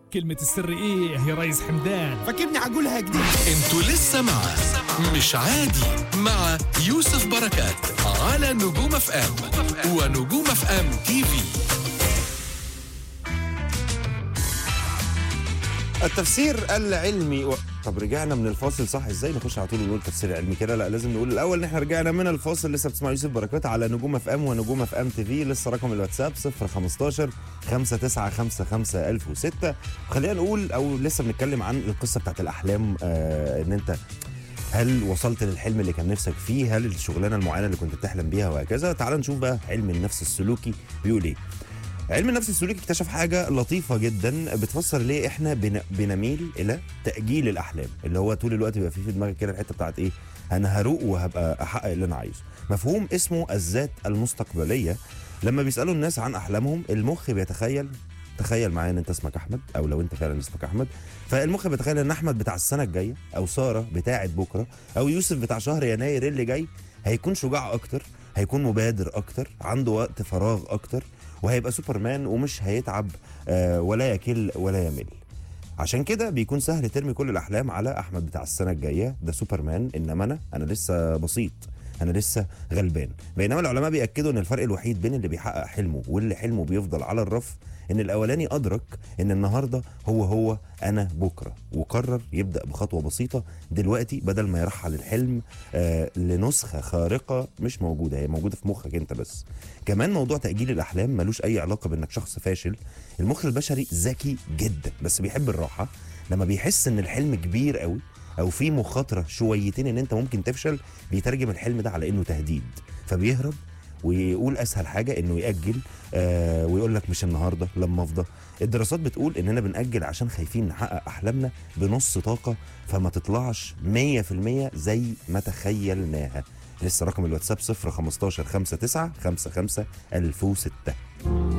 كلمة السر ايه يا ريس حمدان فاكرني هقولها جديد انتوا لسه مع مش عادي مع يوسف بركات على نجوم اف ام ونجوم اف ام تي في التفسير العلمي و... طب رجعنا من الفاصل صح ازاي نخش على طول ونقول تفسير علمي كده لا لازم نقول الاول ان احنا رجعنا من الفاصل لسه بتسمع يوسف بركات على نجوم اف ام ونجوم اف ام تي في لسه رقم الواتساب 015 5955 1006 خلينا نقول او لسه بنتكلم عن القصه بتاعت الاحلام آه ان انت هل وصلت للحلم اللي كان نفسك فيه هل الشغلانه المعينه اللي كنت بتحلم بيها وهكذا تعال نشوف بقى علم النفس السلوكي بيقول ايه علم النفس السلوكي اكتشف حاجة لطيفة جدا بتفسر ليه احنا بن... بنميل إلى تأجيل الأحلام اللي هو طول الوقت بيبقى فيه في دماغك كده الحتة بتاعت إيه أنا هروق وهبقى أحقق اللي أنا عايزه مفهوم اسمه الذات المستقبلية لما بيسألوا الناس عن أحلامهم المخ بيتخيل تخيل معايا ان انت اسمك احمد او لو انت فعلا اسمك احمد فالمخ بيتخيل ان احمد بتاع السنه الجايه او ساره بتاعه بكره او يوسف بتاع شهر يناير اللي جاي هيكون شجاع اكتر هيكون مبادر اكتر عنده وقت فراغ اكتر وهيبقى سوبرمان ومش هيتعب آه، ولا يكل ولا يمل عشان كده بيكون سهل ترمي كل الاحلام على احمد بتاع السنه الجايه ده سوبرمان انما انا انا لسه بسيط انا لسه غلبان بينما العلماء بياكدوا ان الفرق الوحيد بين اللي بيحقق حلمه واللي حلمه بيفضل على الرف ان الاولاني ادرك ان النهارده هو هو انا بكره وقرر يبدا بخطوه بسيطه دلوقتي بدل ما يرحل الحلم آه لنسخه خارقه مش موجوده هي موجوده في مخك انت بس كمان موضوع تاجيل الاحلام ملوش اي علاقه بانك شخص فاشل المخ البشري ذكي جدا بس بيحب الراحه لما بيحس ان الحلم كبير قوي او في مخاطره شويتين ان انت ممكن تفشل بيترجم الحلم ده على انه تهديد فبيهرب ويقول اسهل حاجه انه ياجل آه ويقول لك مش النهارده لما افضى الدراسات بتقول اننا بناجل عشان خايفين نحقق احلامنا بنص طاقه فما تطلعش 100% زي ما تخيلناها لسه رقم الواتساب 015 59 55 1006